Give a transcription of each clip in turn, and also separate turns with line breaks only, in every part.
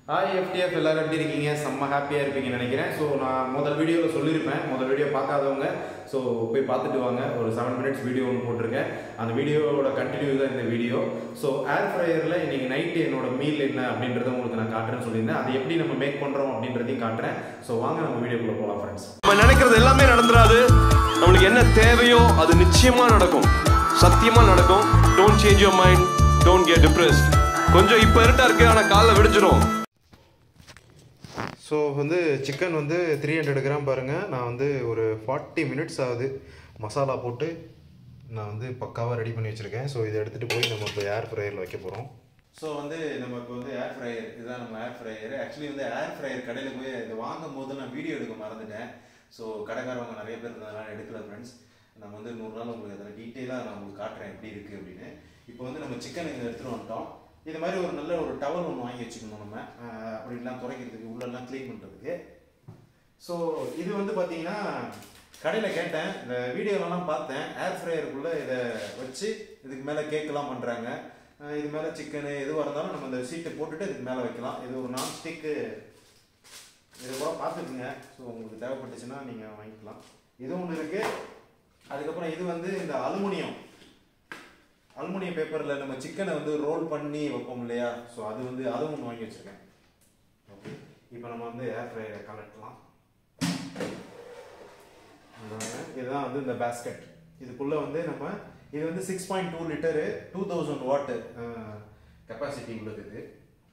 hi FTF எல்லாரும் எப்படி இருக்கீங்க செம்ம ஹாப்பியாக இருப்பீங்கன்னு நினைக்கிறேன் ஸோ நான் முதல் வீடியோவில் சொல்லியிருப்பேன் முதல் வீடியோ பார்க்காதவங்க ஸோ போய் பார்த்துட்டு வாங்க ஒரு செவன் மினிட்ஸ் வீடியோ ஒன்று போட்டிருக்கேன் அந்த வீடியோவோட கண்டினியூ தான் இந்த வீடியோ ஸோ ஏர் ஃப்ரையரில் இன்னைக்கு நைட்டு என்னோட மீல் என்ன அப்படின்றத உங்களுக்கு நான் காட்டுறேன்னு சொல்லியிருந்தேன் அதை எப்படி நம்ம மேக் பண்ணுறோம் அப்படின்றதையும் காட்டுறேன் ஸோ வாங்க நம்ம வீடியோக்குள்ளே போகலாம் ஃப்ரெண்ட்ஸ்
நம்ம நினைக்கிறது எல்லாமே நடந்துராது நம்மளுக்கு என்ன தேவையோ அது நிச்சயமா நடக்கும் சத்தியமா நடக்கும் don't change your mind don't get depressed கொஞ்சம் இப்ப இருட்டா இருக்கு ஆனா காலைல விடிஞ்சிரும்
ஸோ வந்து சிக்கன் வந்து த்ரீ ஹண்ட்ரட் கிராம் பாருங்கள் நான் வந்து ஒரு ஃபார்ட்டி மினிட்ஸ் ஆகுது மசாலா போட்டு நான் வந்து பக்காவாக ரெடி பண்ணி வச்சுருக்கேன் ஸோ இதை எடுத்துகிட்டு போய் நம்ம இப்போ ஏர் ஃப்ரையரில் வைக்க போகிறோம் ஸோ வந்து நம்ம இப்போ வந்து ஏர் ஃப்ரையர் இதுதான் நம்ம ஏர் ஃப்ரையர் ஆக்சுவலி வந்து ஏர் ஃப்ரையர் கடையில் போய் இதை வாங்கும் போது நான் வீடியோ எடுக்க மறந்துட்டேன் ஸோ கடைக்காரவங்க நிறைய பேர் இருந்ததுனால எடுக்கல ஃப்ரெண்ட்ஸ் நம்ம வந்து நூறு நாள் உங்களுக்கு அதில் டீட்டெயிலாக நான் உங்களுக்கு காட்டுறேன் எப்படி இருக்குது அப்படின்னு இப்போ வந்து நம்ம சிக்கன் இங்கே எடுத்துகிட்டு வந்துட்டோம் இது மாதிரி ஒரு நல்ல ஒரு டவல் ஒன்று வாங்கி வச்சுக்கணும் நம்ம அஹ் அப்படிலாம் துடைக்கிறதுக்கு உள்ளெல்லாம் க்ளீன் பண்ணுறதுக்கு ஸோ இது வந்து பார்த்தீங்கன்னா கடையில் கேட்டேன் இந்த வீடியோலலாம் பார்த்தேன் ஏர் ஃப்ரையருக்குள்ளே இதை வச்சு இதுக்கு மேலே கேக்கெல்லாம் பண்ணுறாங்க இது மேலே சிக்கனு எதுவாக இருந்தாலும் நம்ம இந்த சீட்டை போட்டுட்டு இதுக்கு மேலே வைக்கலாம் இது ஒரு நான் ஸ்டிக்கு இது கூட பார்த்துக்குங்க ஸோ உங்களுக்கு தேவைப்பட்டுச்சுன்னா நீங்கள் வாங்கிக்கலாம் இது ஒன்று இருக்குது அதுக்கப்புறம் இது வந்து இந்த அலுமினியம் அலுமினியம் பேப்பரில் நம்ம சிக்கனை வந்து ரோல் பண்ணி வைப்போம் இல்லையா ஸோ அது வந்து அதுவும் ஒன்று வாங்கி வச்சுருக்கேன் ஓகே இப்போ நம்ம வந்து ஏர் ஃப்ரையரை கலட்டலாம் இதுதான் வந்து இந்த பேஸ்கெட் இதுக்குள்ளே வந்து நம்ம இது வந்து six point two litre two thousand watt capacity உள்ளது இது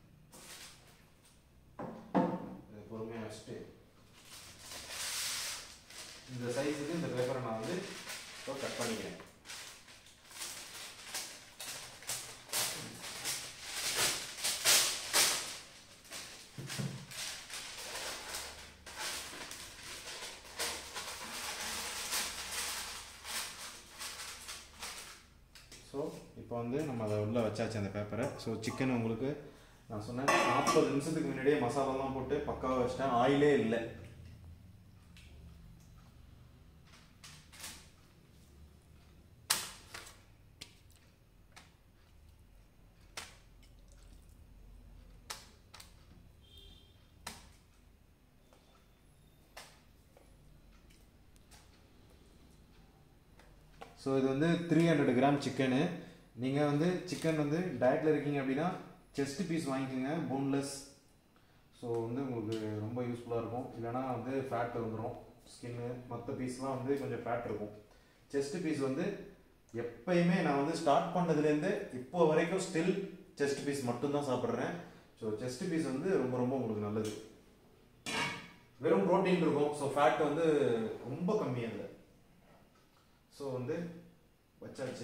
இது பொறுமையாக வச்சுட்டு இந்த சைஸுக்கு இந்த பேப்பரை நான் வந்து இப்போ கட் பண்ணிக்கிறேன் ஸோ இப்போ வந்து நம்ம அதை உள்ளே வச்சாச்சு அந்த பேப்பரை ஸோ சிக்கன் உங்களுக்கு நான் சொன்னேன் நாற்பது நிமிஷத்துக்கு முன்னாடியே மசாலாலாம் போட்டு பக்காவாக வச்சிட்டேன் ஆயிலே இல்லை ஸோ இது வந்து த்ரீ ஹண்ட்ரட் கிராம் சிக்கனு நீங்கள் வந்து சிக்கன் வந்து டயட்டில் இருக்கீங்க அப்படின்னா செஸ்ட் பீஸ் வாங்கிக்கோங்க போன்லெஸ் ஸோ வந்து உங்களுக்கு ரொம்ப யூஸ்ஃபுல்லாக இருக்கும் இல்லைனா வந்து ஃபேட் வந்துடும் ஸ்கின்னு மற்ற பீஸ்லாம் வந்து கொஞ்சம் ஃபேட் இருக்கும் செஸ்ட் பீஸ் வந்து எப்பயுமே நான் வந்து ஸ்டார்ட் பண்ணதுலேருந்து இப்போ வரைக்கும் ஸ்டில் செஸ்ட் பீஸ் மட்டும்தான் சாப்பிட்றேன் ஸோ செஸ்ட் பீஸ் வந்து ரொம்ப ரொம்ப உங்களுக்கு நல்லது வெறும் ப்ரோட்டீன் இருக்கும் ஸோ ஃபேட் வந்து ரொம்ப கம்மி அதில் ஸோ வந்து வச்சாச்சு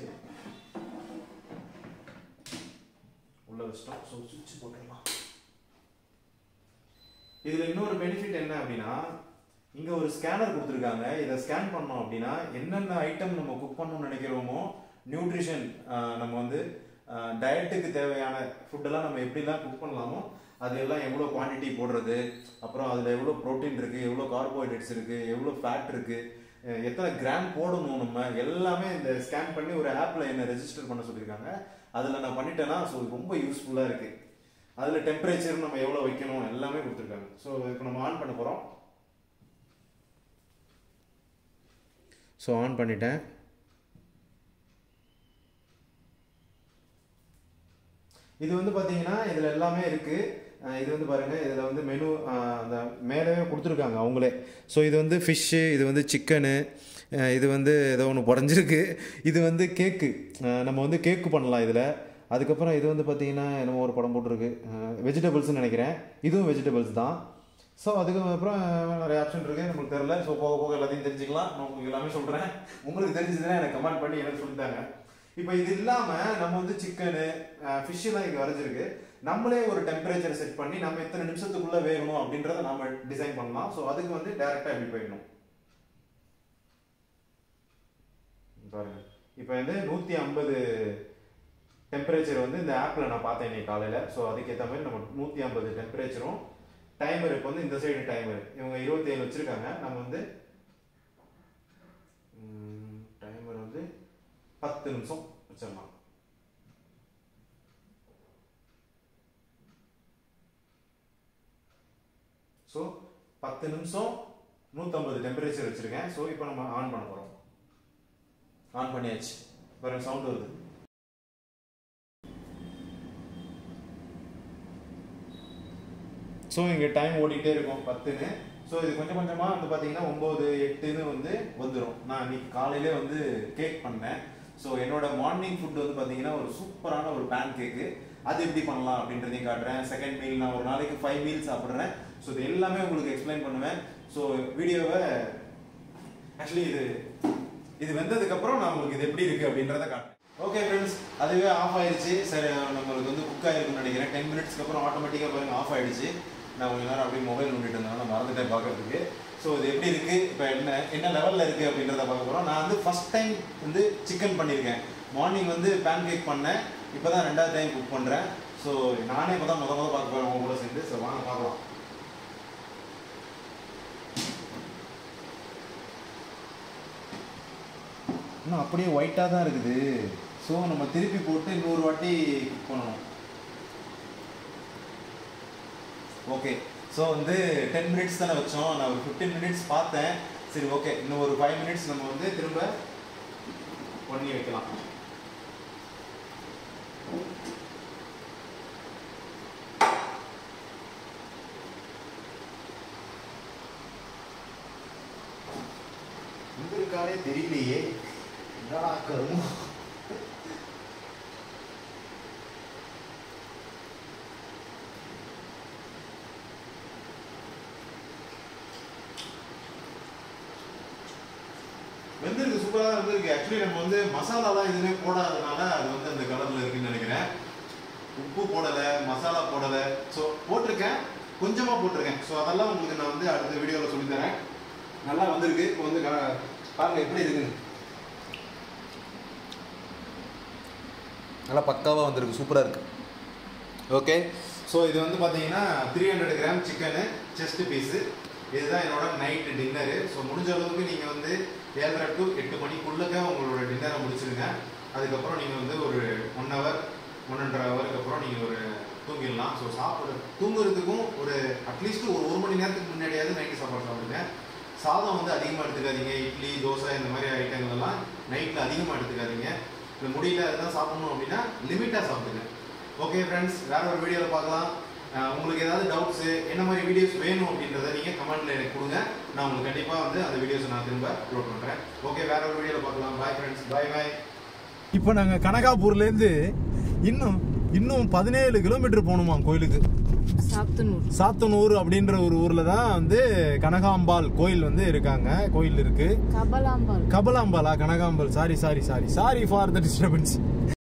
உள்ள வச்சிட்டோம் ஸோ சுவிட்ச் போட்டுடலாம் இதில் இன்னொரு பெனிஃபிட் என்ன அப்படின்னா இங்கே ஒரு ஸ்கேனர் கொடுத்துருக்காங்க இதை ஸ்கேன் பண்ணோம் அப்படின்னா என்னென்ன ஐட்டம் நம்ம குக் பண்ணணும்னு நினைக்கிறோமோ நியூட்ரிஷன் நம்ம வந்து டயட்டுக்கு தேவையான ஃபுட்டெல்லாம் நம்ம எப்படிலாம் குக் பண்ணலாமோ அது எல்லாம் எவ்வளோ குவான்டிட்டி போடுறது அப்புறம் அதில் எவ்வளோ ப்ரோட்டீன் இருக்குது எவ்வளோ கார்போஹைட்ரேட்ஸ் இருக்குது எவ்வளோ ஃபேட் இருக்குது எத்தனை கிராம் போடணும் நம்ம எல்லாமே இந்த ஸ்கேன் பண்ணி ஒரு ஆப்பில் என்ன ரெஜிஸ்டர் பண்ண சொல்லியிருக்காங்க அதில் நான் பண்ணிட்டேன்னா ஸோ ரொம்ப யூஸ்ஃபுல்லாக இருக்குது அதில் டெம்பரேச்சர் நம்ம எவ்வளோ வைக்கணும் எல்லாமே கொடுத்துருக்காங்க ஸோ இப்போ நம்ம ஆன் பண்ண போகிறோம் ஸோ ஆன் பண்ணிட்டேன் இது வந்து பார்த்தீங்கன்னா இதில் எல்லாமே இருக்குது இது வந்து பாருங்கள் இதில் வந்து மெனு அந்த மேலேயே கொடுத்துருக்காங்க அவங்களே ஸோ இது வந்து ஃபிஷ்ஷு இது வந்து சிக்கனு இது வந்து ஏதோ ஒன்று புடஞ்சிருக்கு இது வந்து கேக்கு நம்ம வந்து கேக்கு பண்ணலாம் இதில் அதுக்கப்புறம் இது வந்து பார்த்தீங்கன்னா என்னமோ ஒரு படம் போட்டிருக்கு வெஜிடபிள்ஸ்னு நினைக்கிறேன் இதுவும் வெஜிடபிள்ஸ் தான் ஸோ அதுக்கப்புறம் நிறைய ஆப்ஷன் இருக்குது நம்மளுக்கு தெரில ஸோ போக போக எல்லாத்தையும் தெரிஞ்சுக்கலாம் நான் உங்களுக்கு எல்லாமே சொல்கிறேன் உங்களுக்கு தெரிஞ்சதுன்னா எனக்கு கமெண்ட் பண்ணி எனக்கு சொல்லித்தாங்க இப்போ இது இல்லாமல் நம்ம வந்து சிக்கனு ஃபிஷ்ஷெல்லாம் இங்கே வரைஞ்சிருக்கு நம்மளே ஒரு டெம்பரேச்சர் செட் பண்ணி நம்ம எத்தனை நிமிஷத்துக்குள்ளே வேகணும் அப்படின்றத நம்ம டிசைன் பண்ணலாம் ஸோ அதுக்கு வந்து டேரெக்டாக எப்படி போயிடணும் பாருங்க இப்போ வந்து நூற்றி ஐம்பது டெம்பரேச்சர் வந்து இந்த ஆப்பில் நான் பார்த்தேன் இன்னைக்கு காலையில் ஸோ அதுக்கேற்ற மாதிரி நம்ம நூற்றி ஐம்பது டெம்பரேச்சரும் டைமர் இப்போ வந்து இந்த சைடு டைமர் இவங்க இருபத்தி ஏழு வச்சுருக்காங்க நம்ம வந்து டைமர் வந்து பத்து நிமிஷம் வச்சிடலாம் ஸோ பத்து நிமிஷம் நூற்றம்பது டெம்பரேச்சர் வச்சுருக்கேன் ஸோ இப்போ நம்ம ஆன் பண்ண போகிறோம் ஆன் பண்ணியாச்சு பாருங்க சவுண்ட் வருது ஸோ இங்கே டைம் ஓடிட்டே இருக்கும் பத்துன்னு ஸோ இது கொஞ்சம் கொஞ்சமாக வந்து பார்த்தீங்கன்னா ஒம்பது எட்டுன்னு வந்து வந்துடும் நான் இன்னைக்கு காலையிலே வந்து கேக் பண்ணேன் ஸோ என்னோட மார்னிங் ஃபுட் வந்து பார்த்தீங்கன்னா ஒரு சூப்பரான ஒரு பேன் கேக்கு அது எப்படி பண்ணலாம் அப்படின்றதையும் காட்டுறேன் செகண்ட் மீல் நான் ஒரு நாளைக்கு ஃபைவ் மீல் சாப்பிட்றேன் ஸோ இது எல்லாமே உங்களுக்கு எக்ஸ்பிளைன் பண்ணுவேன் ஸோ வீடியோவை ஆக்சுவலி இது இது வெந்ததுக்கு அப்புறம் நான் உங்களுக்கு இது எப்படி இருக்கு அப்படின்றத காட்டுறேன் ஓகே ஃப்ரெண்ட்ஸ் அதுவே ஆஃப் ஆயிடுச்சு சரி நம்மளுக்கு வந்து குக் ஆயிருக்கும்னு நினைக்கிறேன் டென் மினிட்ஸ்க்கு அப்புறம் ஆட்டோமேட்டிக்காக பாருங்க ஆஃப் ஆயிடுச்சு நான் கொஞ்ச நேரம் அப்படியே மொபைல் நோண்டிட்டு இருந்தேன் நான் மறந்துட்டேன் பார்க்கறதுக்கு ஸோ இது எப்படி இருக்கு இப்போ என்ன என்ன லெவலில் இருக்கு அப்படின்றத பார்க்க போகிறோம் நான் வந்து ஃபர்ஸ்ட் டைம் வந்து சிக்கன் பண்ணியிருக்கேன் மார்னிங் வந்து பேன் கேக் பண்ணேன் இப்போ தான் ரெண்டாவது டைம் குக் பண்ணுறேன் ஸோ நானே இப்போ தான் முத முத பார்க்க போகிறேன் உங்க கூட சேர்ந்து ஸோ வாங்க பார்க்கலாம் இன்னும் அப்படியே ஒயிட்டாக தான் இருக்குது ஸோ நம்ம திருப்பி போட்டு இன்னொரு வாட்டி குக் பண்ணணும் ஓகே ஸோ வந்து டென் மினிட்ஸ் தானே வச்சோம் நான் ஒரு ஃபிஃப்டீன் மினிட்ஸ் பார்த்தேன் சரி ஓகே இன்னும் ஒரு ஃபைவ் மினிட்ஸ் நம்ம வந்து திரும்ப பண்ணி வைக்கலாம் இங்க இருக்காரே தெரியலையே என்னடா கருமம் வெந்திருக்கு சூப்பராக தான் வந்திருக்கு ஆக்சுவலி நம்ம வந்து மசாலாலாம் எதுவுமே போடாதனால அது வந்து அந்த கலரில் இருக்குன்னு நினைக்கிறேன் உப்பு போடலை மசாலா போடலை ஸோ போட்டிருக்கேன் கொஞ்சமாக போட்டிருக்கேன் ஸோ அதெல்லாம் உங்களுக்கு நான் வந்து அடுத்த வீடியோவில் சொல்லித்தரேன் நல்லா வந்திருக்கு இப்போ வந்து க- பாருங்க எப்படி இருக்குன்னு நல்லா பக்காவாக வந்திருக்கு சூப்பராக இருக்கு ஓகே ஸோ இது வந்து பார்த்தீங்கன்னா three hundred gram chicken chest piece இதுதான் என்னோட நைட் டின்னரு ஸோ முடிஞ்ச அளவுக்கு நீங்கள் வந்து ஏழரை டு எட்டு மணிக்குள்ளக்க உங்களோட டின்னரை முடிச்சிருங்க அதுக்கப்புறம் நீங்கள் வந்து ஒரு ஒன் ஹவர் ஒன் அண்டர் ஹவருக்கு அப்புறம் நீங்கள் ஒரு தூங்கிடலாம் ஸோ சாப்பிட தூங்குறதுக்கும் ஒரு அட்லீஸ்ட் ஒரு ஒரு மணி நேரத்துக்கு முன்னாடியாவது நைட்டு சாப்பாடு சாப்பிடுங்க சாதம் வந்து அதிகமாக எடுத்துக்காதீங்க இட்லி தோசை இந்த மாதிரி ஐட்டங்கள் எல்லாம் நைட்டில் அதிகமாக எடுத்துக்காதீங்க இல்லை முடியல அதெல்லாம் சாப்பிடணும் அப்படின்னா லிமிட்டாக சாப்பிடுங்க ஓகே ஃப்ரெண்ட்ஸ் வேற ஒரு வீடியோவில் பார்க்கலாம் அஹ் உங்களுக்கு ஏதாவது டவுட்ஸு என்ன மாதிரி வீடியோஸ் வேணும் அப்படின்றத நீங்கள் கமெண்ட்ல எனக்கு கொடுங்க நான் உங்களுக்கு கண்டிப்பாக வந்து அந்த வீடியோஸை நான் திரும்ப அப்லோட் பண்ணுறேன் ஓகே வேற ஒரு வீடியோவில் பார்க்கலாம் பாய் ஃப்ரெண்ட்ஸ் பாய் பாய்
இப்போ நாங்கள் கனகாப்பூர்லேருந்து இன்னும் இன்னும் பதினேழு கிலோமீட்டர் போகணுமா கோயிலுக்கு
சாப்தனூர்
சாத்தனூர் அப்படின்ற ஒரு ஊர்ல தான் வந்து கனகாம்பாள் கோயில் வந்து இருக்காங்க கோயில் இருக்கு
கபலாம்பாள்
கபலாம்பாளா Kanakambal sorry sorry sorry sorry for the disturbance